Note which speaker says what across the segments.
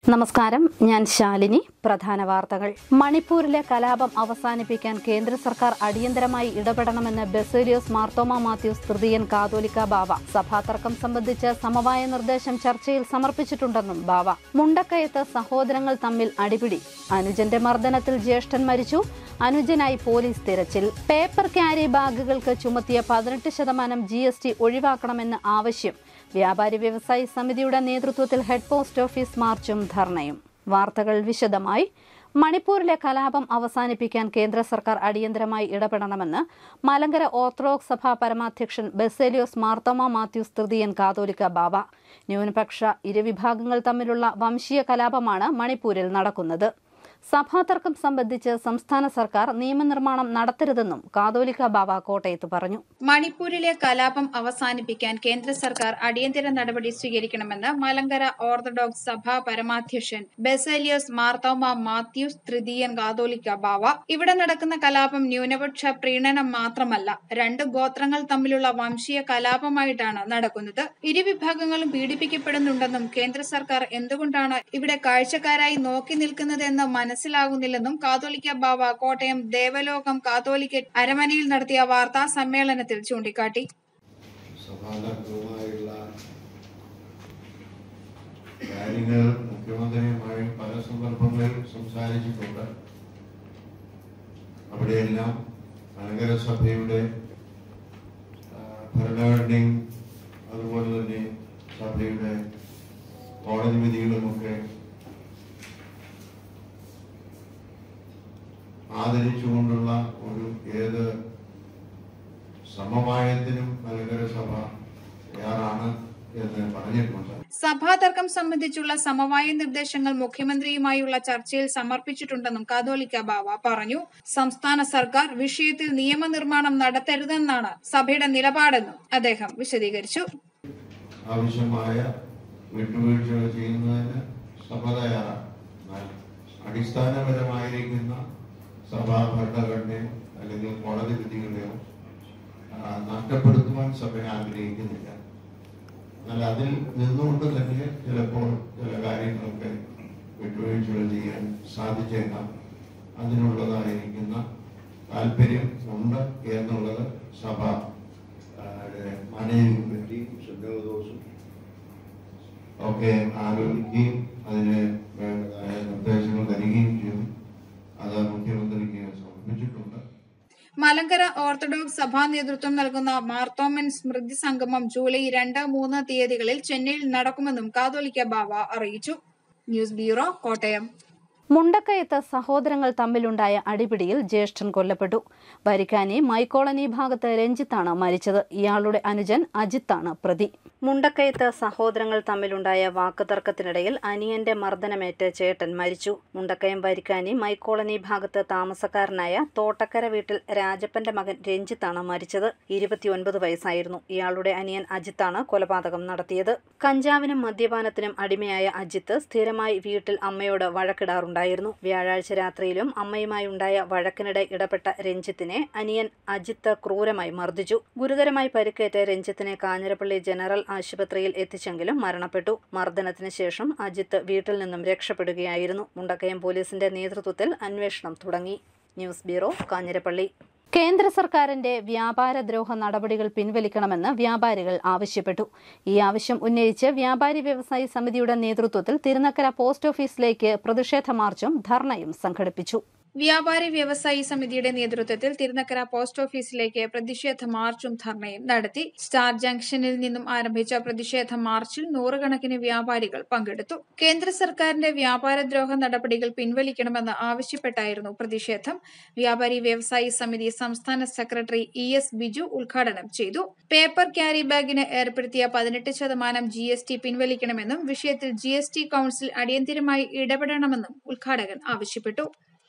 Speaker 1: നമസ്കാരം ഞാൻ ശാലിനി പ്രധാന വാർത്തകൾ മണിപ്പൂരിലെ കലാപം അവസാനിപ്പിക്കാൻ കേന്ദ്ര സർക്കാർ അടിയന്തരമായി ഇടപെടണമെന്ന് ബെസേലിയോസ് മാർത്തോമ മാത്യൂസ് തൃതീയൻ കാതോലിക്ക ബാവ സഭാതർക്കം സംബന്ധിച്ച് സമവായ നിർദ്ദേശം ചർച്ചയിൽ സമർപ്പിച്ചിട്ടുണ്ടെന്നും ബാവ മുണ്ടക്കയത്ത് സഹോദരങ്ങൾ തമ്മിൽ അടിപിടി അനുജന്റെ മർദ്ദനത്തിൽ ജ്യേഷ്ഠൻ മരിച്ചു അനുജനായി പോലീസ് തിരച്ചിൽ പേപ്പർ ക്യാരി ബാഗുകൾക്ക് ചുമത്തിയ പതിനെട്ട് ശതമാനം ജി എസ് ടി ഒഴിവാക്കണമെന്ന് ആവശ്യം വ്യാപാരി വ്യവസായി സമിതിയുടെ നേതൃത്വത്തിൽ ഹെഡ് പോസ്റ്റ് ഓഫീസ് മാർച്ചും ധർണയും വാർത്തകൾ വിശദമായി മണിപ്പൂരിലെ കലാപം അവസാനിപ്പിക്കാൻ കേന്ദ്ര സർക്കാർ അടിയന്തരമായി ഇടപെടണമെന്ന് മലങ്കര ഓർത്തഡോക്സ് സഭാ പരമാധ്യക്ഷൻ ബെസേലിയോസ് മാർത്തോമ മാത്യൂസ് തൃതീയൻ കാതോലിക്ക ബാവ ന്യൂനപക്ഷ ഇരുവിഭാഗങ്ങൾ തമ്മിലുള്ള വംശീയ കലാപമാണ് മണിപ്പൂരിൽ നടക്കുന്നത് സഭാതർക്കം സംബന്ധിച്ച് സംസ്ഥാന സർക്കാർ നിയമനിർമ്മാണം നടത്തരുതെന്നും കാതോലിക്ക ബാവ കോട്ടയത്ത് പറഞ്ഞു
Speaker 2: മണിപ്പൂരിലെ കലാപം അവസാനിപ്പിക്കാൻ കേന്ദ്ര സർക്കാർ അടിയന്തര നടപടി സ്വീകരിക്കണമെന്ന് മലങ്കര ഓർത്തഡോക്സ് സഭാ പരമാധ്യക്ഷൻ ബെസേലിയസ് മാർത്തോമ മാത്യൂസ് തൃതീയൻ കാതോലിക്ക ബാവ ഇവിടെ നടക്കുന്ന കലാപം ന്യൂനപക്ഷ പ്രീണനം മാത്രമല്ല രണ്ട് ഗോത്രങ്ങൾ തമ്മിലുള്ള വംശീയ കലാപമായിട്ടാണ് നടക്കുന്നത് ഇരുവിഭാഗങ്ങളും പീഡിപ്പിക്കപ്പെടുന്നുണ്ടെന്നും കേന്ദ്ര സർക്കാർ എന്തുകൊണ്ടാണ് ഇവിടെ കാഴ്ചക്കാരായി നോക്കി നിൽക്കുന്നതെന്ന് മനസ്സിലാകുന്നില്ലെന്നും കാതോലിക്ക ബാവ കോട്ടയം ദേവലോകം കാതോലിക്കറ്റ് അരമനയിൽ നടത്തിയ വാർത്താ സമ്മേളനത്തിൽ ചൂണ്ടിക്കാട്ടി
Speaker 3: സഭാതർക്കവുമായുള്ള കാര്യങ്ങൾ മുഖ്യമന്ത്രിയുമായി പല സന്ദർഭങ്ങളിൽ സംസാരിച്ചിട്ടുണ്ട് അവിടെയെല്ലാം നഗരസഭയുടെ ആ, ഭരണഘടനയും അതുപോലെ തന്നെ സഭയുടെ കോടതി വിധികളുമൊക്കെ ആദരിച്ചുകൊണ്ടുള്ള ഒരു ഏത് സമവായത്തിനും മലങ്കര സഭ തയ്യാറാണ് എന്ന് പറഞ്ഞിട്ടുണ്ട്
Speaker 2: സഭാതർക്കം സംബന്ധിച്ചുള്ള സമവായ നിർദ്ദേശങ്ങൾ മുഖ്യമന്ത്രിയുമായുള്ള ചർച്ചയിൽ സമർപ്പിച്ചിട്ടുണ്ടെന്നും കാതോലിക്ക ബാവ പറഞ്ഞു സംസ്ഥാന സർക്കാർ വിഷയത്തിൽ നിയമനിർമ്മാണം നടത്തരുതെന്നാണ് സഭയുടെ നിലപാടെന്നും അദ്ദേഹം വിശദീകരിച്ചു
Speaker 3: ആവശ്യമായ വിട്ടുവീഴ്ചകൾ ചെയ്യുന്നതിന് സഭ തയ്യാറാണ് എന്നാൽ അടിസ്ഥാനപരമായിരിക്കുന്ന സഭാ ഭരണഘടനയോ അല്ലെങ്കിൽ കോടതി വിധികളെയോ ആ, നഷ്ടപ്പെടുത്തുവാൻ സഭ ആഗ്രഹിക്കുന്നില്ല എന്നാൽ അതിൽ നിന്നുകൊണ്ട് തന്നെ ചിലപ്പോൾ ചില കാര്യങ്ങളൊക്കെ വിട്ടുവീഴ്ചകൾ ചെയ്യാൻ സാധിച്ചേക്കാം അതിനുള്ളതായിരിക്കുന്ന താല്പര്യം ഉണ്ട് എന്നുള്ളത് സഭ ആ, യുടെ മാനേജിംഗ് കമ്മിറ്റിയും സുന്നതദോസും ഒക്കെ ആലോചിക്കുകയും അതിന് വേണ്ടതായ നിർദ്ദേശങ്ങൾ തരികയും ചെയ്തു അത് മുഖ്യമന്ത്രിക്ക് സമർപ്പിച്ചിട്ടുണ്ട്
Speaker 2: മലങ്കര ഓർത്തഡോക്സ് സഭാ നേതൃത്വം നൽകുന്ന മാർത്തോമൻ സ്മൃതി സംഗമം ജൂലൈ രണ്ട് മൂന്ന് തീയതികളിൽ ചെന്നൈയിൽ നടക്കുമെന്നും കാതോലിക്ക ബാവ അറിയിച്ചു ന്യൂസ് ബ്യൂറോ കോട്ടയം
Speaker 1: മുണ്ടക്കയത്ത് സഹോദരങ്ങൾ തമ്മിലുണ്ടായ അടിപിടിയിൽ ജ്യേഷ്ഠൻ കൊല്ലപ്പെട്ടു വരിക്കാനി മൈക്കോളനി ഭാഗത്ത് രഞ്ജിത്താണ് മരിച്ചത് ഇയാളുടെ അനുജൻ അജിത്താണ് പ്രതി മുണ്ടക്കയത്ത് സഹോദരങ്ങൾ തമ്മിലുണ്ടായ വാക്കുതർക്കത്തിനിടയിൽ അനിയന്റെ മർദ്ദനമേറ്റ് ചേട്ടൻ മരിച്ചു മുണ്ടക്കയം വരിക്കാനി മൈക്കോളനി ഭാഗത്ത് താമസക്കാരനായ തോട്ടക്കര വീട്ടിൽ രാജപ്പന്റെ മകൻ രഞ്ജിത്താണ് മരിച്ചത് ഇരുപത്തിയൊൻപത് വയസ്സായിരുന്നു ഇയാളുടെ അനിയൻ അജിത്താണ് കൊലപാതകം നടത്തിയത് കഞ്ചാവിനും മദ്യപാനത്തിനും അടിമയായ അജിത്ത് സ്ഥിരമായി വീട്ടിൽ അമ്മയോട് വഴക്കിടാറുണ്ടായിരുന്നു വ്യാഴാഴ്ച രാത്രിയിലും അമ്മയുമായി ഉണ്ടായ വഴക്കിനിടെ ഇടപെട്ട രഞ്ജിത്തിനെ അനിയൻ അജിത്ത് ക്രൂരമായി മർദ്ദിച്ചു ഗുരുതരമായി പരിക്കേറ്റ രഞ്ജിത്തിനെ കാഞ്ഞിരപ്പള്ളി ജനറൽ ആശുപത്രിയിൽ എത്തിച്ചെങ്കിലും മരണപ്പെട്ടു മർദ്ദനത്തിന് ശേഷം അജിത്ത് വീട്ടിൽ നിന്നും രക്ഷപ്പെടുകയായിരുന്നു മുണ്ടക്കയം പോലീസിന്റെ നേതൃത്വത്തിൽ അന്വേഷണം തുടങ്ങി ന്യൂസ് ബ്യൂറോ കാഞ്ഞിരപ്പള്ളി കേന്ദ്ര സർക്കാരിന്റെ വ്യാപാരദ്രോഹ നടപടികൾ പിൻവലിക്കണമെന്ന് വ്യാപാരികൾ ആവശ്യപ്പെട്ടു ഈ ആവശ്യം ഉന്നയിച്ച് വ്യാപാരി വ്യവസായി സമിതിയുടെ നേതൃത്വത്തിൽ തിരുനക്കര പോസ്റ്റ് ഓഫീസിലേക്ക് പ്രതിഷേധ മാർച്ചും ധർണയും സംഘടിപ്പിച്ചു
Speaker 2: വ്യാപാരി വ്യവസായി സമിതിയുടെ നേതൃത്വത്തിൽ തിരുനക്കര പോസ്റ്റ് ഓഫീസിലേക്ക് പ്രതിഷേധ മാർച്ചും ധർണയും നടത്തി സ്റ്റാർ ജംഗ്ഷനിൽ നിന്നും ആരംഭിച്ച പ്രതിഷേധ മാർച്ചിൽ നൂറുകണക്കിന് വ്യാപാരികൾ പങ്കെടുത്തു കേന്ദ്ര സർക്കാരിന്റെ വ്യാപാരദ്രോഹ നടപടികൾ പിൻവലിക്കണമെന്ന് ആവശ്യപ്പെട്ടായിരുന്നു പ്രതിഷേധം വ്യാപാരി വ്യവസായി സമിതി സംസ്ഥാന സെക്രട്ടറി ഇ എസ് ബിജു ഉദ്ഘാടനം ചെയ്തു പേപ്പർ ക്യാരി ബാഗിന് ഏർപ്പെടുത്തിയ പതിനെട്ട് ശതമാനം ജി എസ് ടി പിൻവലിക്കണമെന്നും വിഷയത്തിൽ ജി എസ് ടി കൌൺസിൽ അടിയന്തിരമായി ഇടപെടണമെന്നും ഉദ്ഘാടകൻ ആവശ്യപ്പെട്ടു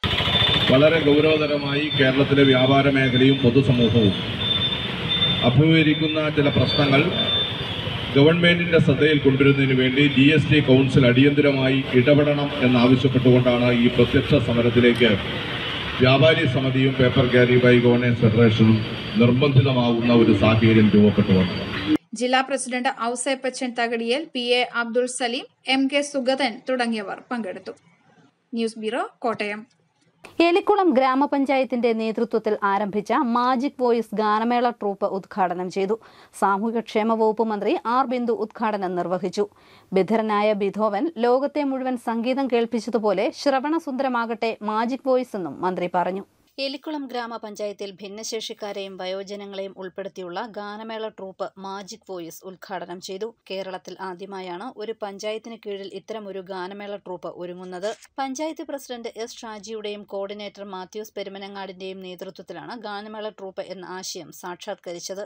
Speaker 4: വളരെ ഗൗരവതരമായി കേരളത്തിലെ വ്യാപാര മേഖലയും പൊതുസമൂഹവും അഭിമുഖീകരിക്കുന്ന ചില പ്രശ്നങ്ങൾ ഗവൺമെന്റിന്റെ ശ്രദ്ധയിൽ കൊണ്ടുവരുന്നതിന് വേണ്ടി ജി എസ് ടി കൗൺസിൽ അടിയന്തരമായി ഇടപെടണം എന്നാവശ്യപ്പെട്ടുകൊണ്ടാണ് ഈ പ്രത്യക്ഷ സമരത്തിലേക്ക് വ്യാപാരി സമിതിയും പേപ്പർ ക്യാരി ബൈ ഗവർണൻസ് ഫെഡറേഷനും നിർബന്ധിതമാകുന്ന ഒരു സാഹചര്യം രൂപപ്പെട്ടു വന്നത്
Speaker 2: ജില്ലാ president Ouseppachan Thakadiyal P A Abdul Saleem M K Sugathan തുടങ്ങിയവർ പങ്കെടുത്തു ന്യൂസ് ബ്യൂറോ കോട്ടയം
Speaker 1: എലിക്കുളം ഗ്രാമപഞ്ചായത്തിന്റെ നേതൃത്വത്തിൽ ആരംഭിച്ച മാജിക് വോയിസ് ഗാനമേള ട്രൂപ്പ് ഉദ്ഘാടനം ചെയ്തു സാമൂഹ്യക്ഷേമ വകുപ്പ് മന്ത്രി ആർ ബിന്ദു ഉദ്ഘാടനം നിർവഹിച്ചു ബിധരനായ ബിധോവൻ ലോകത്തെ മുഴുവൻ സംഗീതം കേൾപ്പിച്ചതുപോലെ ശ്രവണസുന്ദരമാകട്ടെ മാജിക് വോയിസ് എന്നും മന്ത്രി പറഞ്ഞു എലിക്കുളം ഗ്രാമപഞ്ചായത്തിൽ ഭിന്നശേഷിക്കാരെയും വയോജനങ്ങളെയും ഉൾപ്പെടുത്തിയുള്ള ഗാനമേള ട്രൂപ്പ് മാജിക് വോയിസ് ഉദ്ഘാടനം ചെയ്തു കേരളത്തിൽ ആദ്യമായാണ് ഒരു പഞ്ചായത്തിന് കീഴിൽ ഇത്തരമൊരു ഗാനമേള ട്രൂപ്പ് ഒരുങ്ങുന്നത് പഞ്ചായത്ത് പ്രസിഡന്റ് എസ് ഷാജിയുടെയും കോർഡിനേറ്റർ മാത്യൂസ് പെരുമനങ്ങാടിന്റെയും നേതൃത്വത്തിലാണ് ഗാനമേള ട്രൂപ്പ് എന്ന ആശയം സാക്ഷാത്കരിച്ചത്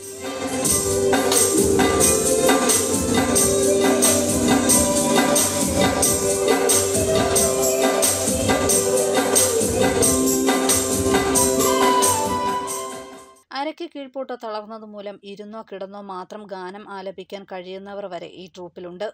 Speaker 1: അരയ്ക്ക് കീഴ്പോട്ട് തളർന്നതുമൂലം ഇരുന്നോ കിടന്നോ മാത്രം ഗാനം ആലപിക്കാൻ കഴിയുന്നവർ വരെ ഈ ട്രൂപ്പിലുണ്ട്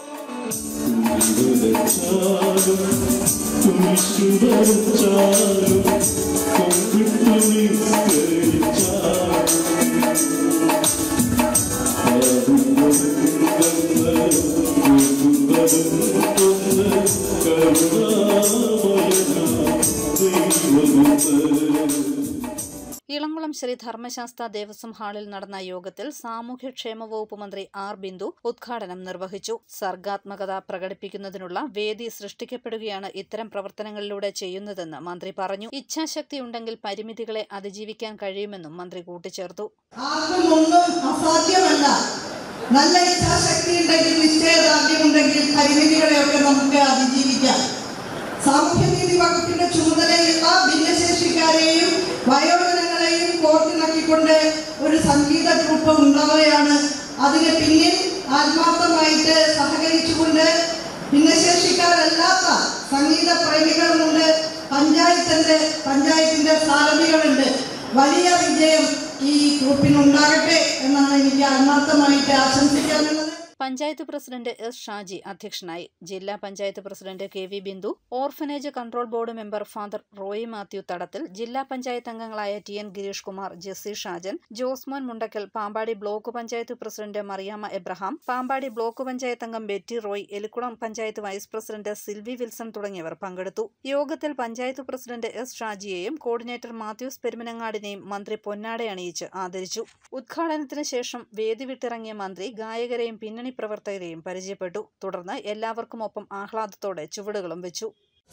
Speaker 1: ഇളംകുളം ശ്രീ ധർമ്മശാസ്ത്ര ദേവസ്വം ഹാളിൽ നടന്ന യോഗത്തിൽ സാമൂഹ്യക്ഷേമ വകുപ്പ് മന്ത്രി ആർ ബിന്ദു ഉദ്ഘാടനം നിർവഹിച്ചു സർഗാത്മകത പ്രകടിപ്പിക്കുന്നതിനുള്ള വേദി സൃഷ്ടിക്കപ്പെടുകയാണ് ഇത്തരം പ്രവർത്തനങ്ങളിലൂടെ ചെയ്യുന്നതെന്ന് മന്ത്രി പറഞ്ഞു ഇച്ഛാശക്തി ഉണ്ടെങ്കിൽ പരിമിതികളെ അതിജീവിക്കാൻ കഴിയുമെന്നും മന്ത്രി കൂട്ടിച്ചേർത്തു
Speaker 5: ആർക്കും ഒന്നും അസാധ്യമല്ല നല്ല ഇച്ഛാശക്തി ഉണ്ടെങ്കിൽ നിശ്ചയദാർഢ്യമുണ്ടെങ്കിൽ പരിമിതികളെയൊക്കെ നമുക്ക് അതിജീവിക്കാം സാമൂഹ്യനീതി വകുപ്പിന്റെ ചുമതലയുള്ള ഭിന്നശേഷിക്കാരെയും വയോജനങ്ങളെയും കോർത്തിണക്കിക്കൊണ്ട് ഒരു സംഗീത ഗ്രൂപ്പ് ഉണ്ടാവുകയാണ് അതിന് പിന്നിൽ ആത്മാർത്ഥമായിട്ട് സഹകരിച്ചുകൊണ്ട് ഭിന്നശേഷിക്കാരല്ലാത്ത സംഗീത പ്രേമികളുമുണ്ട് പഞ്ചായത്തിന്റെ പഞ്ചായത്തിന്റെ സാരഥികളുണ്ട് വലിയ വിജയം ഈ ഗ്രൂപ്പിനുണ്ടാകട്ടെ എന്നാണ് എനിക്ക് ആത്മാർത്ഥമായിട്ട് ആശംസിക്കാനുള്ളത്
Speaker 1: പഞ്ചായത്ത് പ്രസിഡന്റ് എസ് ഷാജി അധ്യക്ഷനായി ജില്ലാ panchayat president K V Bindu orphanage control board member father Roy Mathew Thadathil ജില്ലാ പഞ്ചായത്ത് അംഗങ്ങളായ T N Girish Kumar Jessy Shajan Josemon Mundakkal Pampady block panchayat president Mariamma Abraham Pampady block panchayat അംഗം ബെറ്റി റോയ് എലിക്കുളം പഞ്ചായത്ത് വൈസ് പ്രസിഡന്റ് സിൽവി വിൽസൺ തുടങ്ങിയവർ പങ്കെടുത്തു യോഗത്തിൽ പഞ്ചായത്ത് പ്രസിഡന്റ് എസ് ഷാജിയെയും കോർഡിനേറ്റർ മാത്യൂസ് പെരുമനങ്ങാടിനെയും മന്ത്രി പൊന്നാടെ അണിയിച്ച് ആദരിച്ചു ഉദ്ഘാടനത്തിന് ശേഷം വേദി വിട്ടിറങ്ങിയ മന്ത്രി ഗായകരെയും പിന്നണി പ്രവർത്തകരെയും പരിചയപ്പെട്ടു തുടർന്ന് എല്ലാവർക്കും ഒപ്പം ആഹ്ലാദത്തോടെ ചുവടുകളും വെച്ചു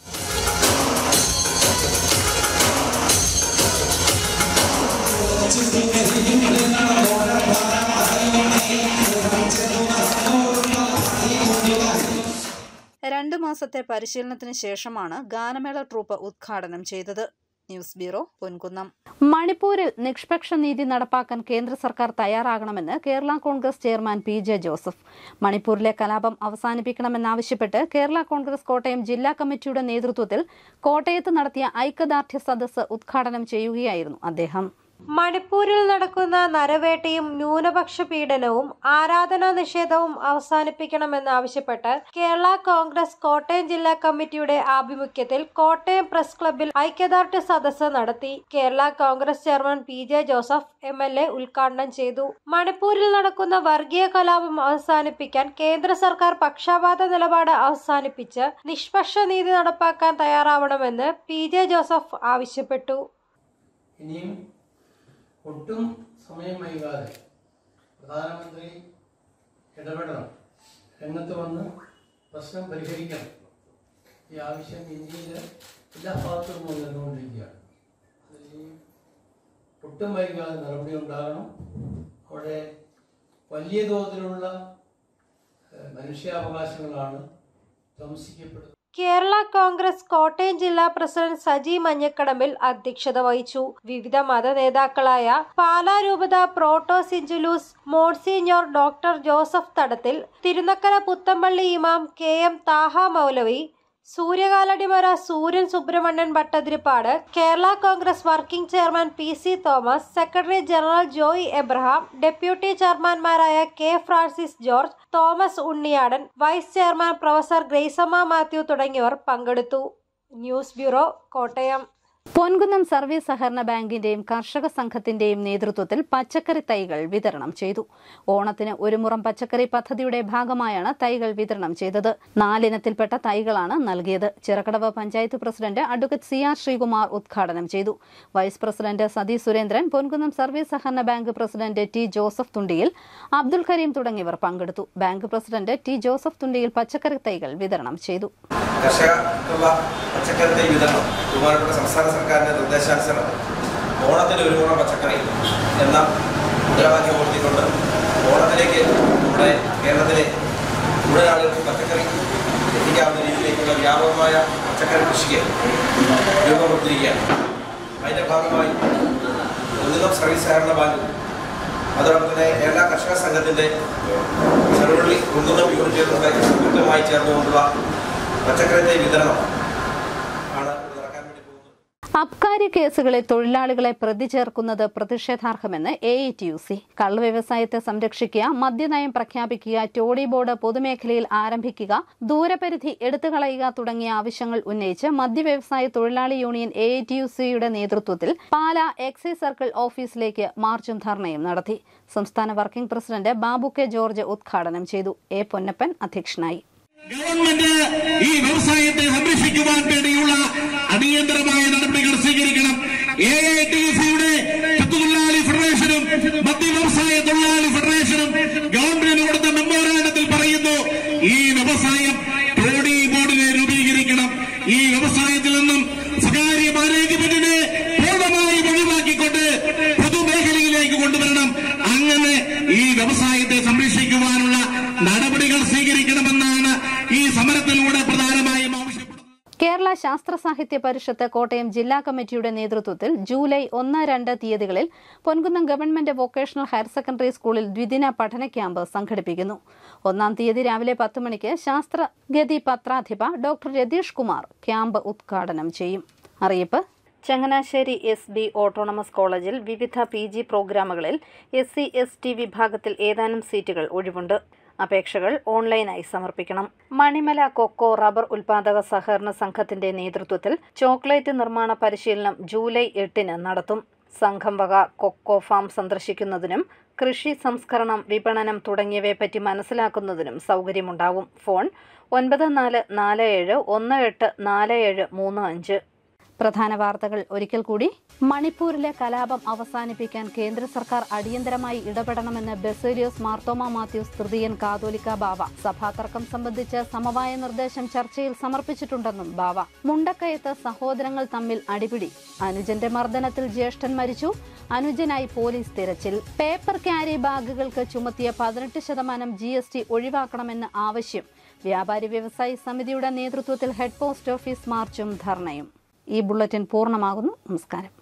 Speaker 1: രണ്ടു മാസത്തെ പരിശീലനത്തിന് ശേഷമാണ് ഗാനമേള ട്രൂപ്പ് ഉദ്ഘാടനം ചെയ്തത് ന്യൂസ് ബ്യൂറോ പൊൻകുന്നം മണിപ്പൂരിൽ നിഷ്പക്ഷ നീതി നടപ്പാക്കാൻ കേന്ദ്ര സർക്കാർ തയ്യാറാകണമെന്ന് Kerala Congress chairman P J Joseph മണിപ്പൂരിലെ കലാപം അവസാനിപ്പിക്കണമെന്നാവശ്യപ്പെട്ട് കേരള കോൺഗ്രസ് കോട്ടയം ജില്ലാ കമ്മിറ്റിയുടെ നേതൃത്വത്തിൽ കോട്ടയത്ത് നടത്തിയ ഐക്യദാർഢ്യ സദസ്സ് ഉദ്ഘാടനം ചെയ്യുകയായിരുന്നു അദ്ദേഹം
Speaker 6: മണിപ്പൂരിൽ നടക്കുന്ന നരവേട്ടയും ന്യൂനപക്ഷ പീഡനവും ആരാധനാ നിഷേധവും അവസാനിപ്പിക്കണമെന്നാവശ്യപ്പെട്ട് കേരള കോൺഗ്രസ് കോട്ടയം ജില്ലാ കമ്മിറ്റിയുടെ ആഭിമുഖ്യത്തിൽ കോട്ടയം പ്രസ് ക്ലബ്ബിൽ ഐക്യദാർഢ്യ സദസ്സ് നടത്തി Kerala Congress chairman P J Joseph M L A ഉദ്ഘാടനം ചെയ്തു മണിപ്പൂരിൽ നടക്കുന്ന വർഗീയ കലാപം അവസാനിപ്പിക്കാൻ കേന്ദ്ര സർക്കാർ പക്ഷാപാത നിലപാട് അവസാനിപ്പിച്ച് നിഷ്പക്ഷ നീതി നടപ്പാക്കാൻ തയ്യാറാവണമെന്ന് പി ജെ ജോസഫ് ആവശ്യപ്പെട്ടു
Speaker 7: ഇനിയും ഒട്ടും സമയം വൈകാതെ പ്രധാനമന്ത്രി ഇടപെടണം രംഗത്ത് വന്ന് പ്രശ്നം പരിഹരിക്കണം ഈ ആവശ്യം ഇന്ത്യയിലെ എല്ലാ ഭാഗത്തും ഉയർന്നുകൊണ്ടിരിക്കുകയാണ് അതിൽ ഈ ഒട്ടും വൈകാതെ നടപടി ഉണ്ടാകണം അവിടെ വലിയ തോതിലുള്ള ഏഹ്, മനുഷ്യാവകാശങ്ങളാണ് ധ്വംസിക്കപ്പെടുന്നത്
Speaker 6: കേരള കോൺഗ്രസ് കോട്ടയം ജില്ലാ പ്രസിഡന്റ് സജി മഞ്ഞക്കടമ്പിൽ അധ്യക്ഷത വഹിച്ചു വിവിധ മത നേതാക്കളായ പാലാ രൂപത protosyncellus monsignor doctor Joseph Thadathil Thirunakkara Puthanpally ഇമാം കെ എം താഹ മൗലവി Suryakaladimana Suryan Subrahmanian Bhattathiripad Kerala Congress working chairman P C Thomas secretary general Joy Abraham deputy ചെയർമാൻമാരായ K Francis George Thomas Unniyadan vice chairman professor Gracamma Mathew തുടങ്ങിയവർ പങ്കെടുത്തു news bureau Kottayam
Speaker 1: Ponkunnam service സഹകരണ ബാങ്കിന്റെയും കർഷക സംഘത്തിന്റെയും നേതൃത്വത്തിൽ പച്ചക്കറി തൈകൾ വിതരണം ചെയ്തു ഓണത്തിന് ഒരു മുറം പച്ചക്കറി പദ്ധതിയുടെ ഭാഗമായാണ് തൈകൾ വിതരണം ചെയ്തത് നാലിനത്തിൽപ്പെട്ട തൈകളാണ് നൽകിയത് Chirakkadavu panchayat president advocate C R Sreekumar ഉദ്ഘാടനം ചെയ്തു vice president Sathi Surendran Ponkunnam service സഹകരണ bank president T Joseph Thundiyil Abdul Kareem തുടങ്ങിയവർ പങ്കെടുത്തു bank president T Joseph Thundiyil പച്ചക്കറി തൈകൾ വിതരണം ചെയ്തു
Speaker 8: കർഷകർക്കുള്ള പച്ചക്കറി തൈ വിതരണം ബഹുമാനപ്പെട്ട സംസ്ഥാന സർക്കാരിന്റെ നിർദ്ദേശാനുസരണം ഓണത്തിന് ഒരു മുറ പച്ചക്കറി എന്ന മുദ്രാവാക്യം ഉയർത്തിക്കൊണ്ട് ഓണത്തിലേക്ക് നമ്മുടെ കേരളത്തിലെ മുഴുവൻ ആളുകൾക്ക് പച്ചക്കറി എത്തിക്കാവുന്ന രീതിയിലേക്കുള്ള വ്യാപകമായ പച്ചക്കറി കൃഷിക്ക് രൂപം കൊടുത്തിരിക്കുകയാണ് അതിൻ്റെ ഭാഗമായി ഉന്നതം സർവീസ് സഹകരണ ബാങ്കും അതോടൊപ്പം തന്നെ കേരള കർഷക സംഘത്തിൻ്റെ ചെറുപള്ളി ഉന്നതം യൂണിറ്റുകളുടെ സംയുക്തമായി ചേർന്നുകൊണ്ടുള്ള പച്ചക്കറി തൈ വിതരണം ആണ് നടക്കാൻ വേണ്ടി പോകുന്നത്
Speaker 1: അബ്കാരി കേസുകളിൽ തൊഴിലാളികളെ പ്രതി ചേർക്കുന്നത് പ്രതിഷേധാർഹമെന്ന് A I T U C കള്ള് വ്യവസായത്തെ സംരക്ഷിക്കുക മദ്യനയം പ്രഖ്യാപിക്കുക ടോഡി ബോർഡ് പൊതുമേഖലയിൽ ആരംഭിക്കുക ദൂരപരിധി എടുത്തുകളയുക തുടങ്ങിയ ആവശ്യങ്ങൾ ഉന്നയിച്ച് മദ്യവ്യവസായ തൊഴിലാളി union A I T U സിയുടെ നേതൃത്വത്തിൽ പാല എക്സൈസ് സർക്കിൾ ഓഫീസിലേക്ക് മാർച്ചും ധർണയും നടത്തി സംസ്ഥാന working president Babu K George ഉദ്ഘാടനം ചെയ്തു എ പൊന്നപ്പൻ അധ്യക്ഷനായി
Speaker 9: ഗവൺമെന്റ് ഈ വ്യവസായത്തെ സംരക്ഷിക്കുവാൻ വേണ്ടിയുള്ള അടിയന്തരമായ നടപടികൾ സ്വീകരിക്കണം എ ഐ ടി സിയുടെ തൊഴിലാളി ഫെഡറേഷനും മദ്യ വ്യവസായ തൊഴിലാളി ഫെഡറേഷനും ഗവൺമെന്റിന് കൊടുത്ത മെമ്മോറാണ്ടത്തിൽ പറയുന്നു ഈ വ്യവസായം ടോഡി ബോർഡിനെ രൂപീകരിക്കണം ഈ വ്യവസായത്തിൽ നിന്നും സ്വകാര്യ മാനേജ്മെന്റിനെ പൂർണ്ണമായും ഒഴിവാക്കിക്കൊണ്ട് പൊതുമേഖലയിലേക്ക് കൊണ്ടുവരണം അങ്ങനെ ഈ വ്യവസായത്തെ സംരക്ഷിക്കുവാനുള്ള നടപടികൾ സ്വീകരിക്കണമെന്നാണ് ഈ സമരത്തിലൂടെ പ്രധാനമായും ആവശ്യപ്പെടുന്നത്
Speaker 1: കേരള ശാസ്ത്ര സാഹിത്യ പരിഷത്ത് കോട്ടയം ജില്ലാ കമ്മിറ്റിയുടെ നേതൃത്വത്തിൽ ജൂലൈ ഒന്ന് രണ്ട് തീയതികളിൽ Ponkunnam government vocational higher secondary സ്കൂളിൽ ദ്വിദിന പഠന ക്യാമ്പ് സംഘടിപ്പിക്കുന്നു ഒന്നാം തീയതി രാവിലെ പത്ത് മണിക്ക് ശാസ്ത്രഗതി പത്രാധിപ ഡോക്ടർ രതീഷ് കുമാർ ക്യാമ്പ് ഉദ്ഘാടനം ചെയ്യും അറിയിപ്പ് ചങ്ങനാശ്ശേരി എസ് ബി ഓട്ടോണമസ് കോളേജിൽ വിവിധ പി ജി പ്രോഗ്രാമുകളിൽ എസ് സി എസ് ടി വിഭാഗത്തിൽ ഏതാനും സീറ്റുകൾ ഒഴിവുണ്ട് അപേക്ഷകൾ ഓൺലൈനായി സമർപ്പിക്കണം മണിമല കൊക്കോ റബ്ബർ ഉൽപാദക സഹകരണ സംഘത്തിന്റെ നേതൃത്വത്തിൽ ചോക്ലേറ്റ് നിർമ്മാണ പരിശീലനം ജൂലൈ എട്ടിന് നടത്തും സംഘം വക കൊക്കോ ഫാം സന്ദർശിക്കുന്നതിനും കൃഷി സംസ്കരണം വിപണനം തുടങ്ങിയവയെപ്പറ്റി മനസ്സിലാക്കുന്നതിനും സൗകര്യമുണ്ടാവും ഫോൺ ഒൻപത് നാല് നാല് ഏഴ് ഒന്ന് എട്ട് നാല് ഏഴ് മൂന്ന് അഞ്ച് പ്രധാന വാർത്തകൾ ഒരിക്കൽ കൂടി മണിപ്പൂരിലെ കലാപം അവസാനിപ്പിക്കാൻ കേന്ദ്ര സർക്കാർ അടിയന്തരമായി ഇടപെടണമെന്ന് ബെസേലിയോസ് മാർത്തോമ മാത്യൂസ് തൃതീയൻ കാതോലിക്ക ബാവ സഭാതർക്കം സംബന്ധിച്ച് സമവായ നിർദ്ദേശം ചർച്ചയിൽ സമർപ്പിച്ചിട്ടുണ്ടെന്നും ബാവ മുണ്ടക്കയത്ത് സഹോദരങ്ങൾ തമ്മിൽ അടിപിടി അനുജന്റെ മർദ്ദനത്തിൽ ജ്യേഷ്ഠൻ മരിച്ചു അനുജനായി പോലീസ് തിരച്ചിൽ പേപ്പർ ക്യാരി ബാഗുകൾക്ക് ചുമത്തിയ പതിനെട്ട് ശതമാനം ജി എസ് ടി ഒഴിവാക്കണമെന്ന് ആവശ്യം വ്യാപാരി വ്യവസായി സമിതിയുടെ നേതൃത്വത്തിൽ ഹെഡ് പോസ്റ്റ് ഓഫീസ് മാർച്ചും ധർണയും ഈ ബുള്ളറ്റിൻ പൂർണ്ണമാകുന്നു നമസ്കാരം